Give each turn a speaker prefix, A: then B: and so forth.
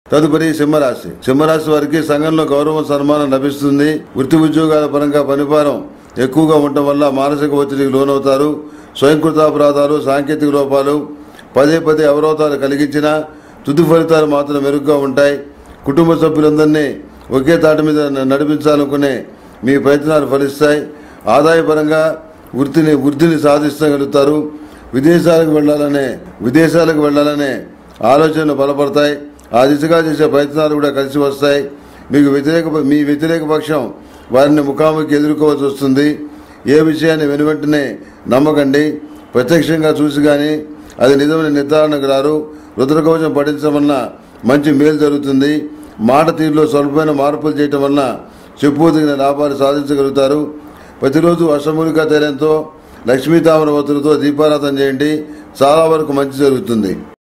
A: తదుపరి సింహరాశి సింహరాశి వారికి సంఘంలో గౌరవం సన్మానం లభిస్తుంది వృత్తి ఉద్యోగాల పరంగా పనిభారం ఎక్కువగా ఉండటం వల్ల మానసిక ఒత్తిడికి లోనవుతారు స్వయంకృతాపరాధాలు సాంకేతిక లోపాలు పదే పదే అవరోధాలు కలిగించినా తుది ఫలితాలు మాత్రం మెరుగ్గా ఉంటాయి కుటుంబ సభ్యులందరినీ ఒకే తాటి మీద న- నడిపించాలనుకునే మీ ప్రయత్నాలు ఫలిస్తాయి ఆదాయపరంగా వృత్తిని వృద్ధిని సాధించగలుగుతారు విదేశాలకు వెళ్ళాలనే విదేశాలకు వెళ్ళాలనే ఆలోచనలు బలపడతాయి ఆ దిశగా చేసే ప్రయత్నాలు కూడా కలిసి వస్తాయి మీకు వ్యతిరేక మీ వ్యతిరేక పక్షం వారిని ముఖాముఖి ఎదుర్కోవాల్సి వస్తుంది ఏ విషయాన్ని వెనువెంటనే నమ్మకండి ప్రత్యక్షంగా చూసి కానీ అది నిజమైన నిర్ధారణకు రారు రుద్రకవచం పఠించడం వలన మంచి మేలు జరుగుతుంది మాట తీరులో స్వల్పమైన మార్పులు చేయటం వలన చెప్పుదగిన లాభాలు సాధించగలుగుతారు ప్రతిరోజు అష్టమూలికా తైలంతో లక్ష్మీ తామర ఒత్తులతో దీపారాధన చేయండి చాలా వరకు మంచి జరుగుతుంది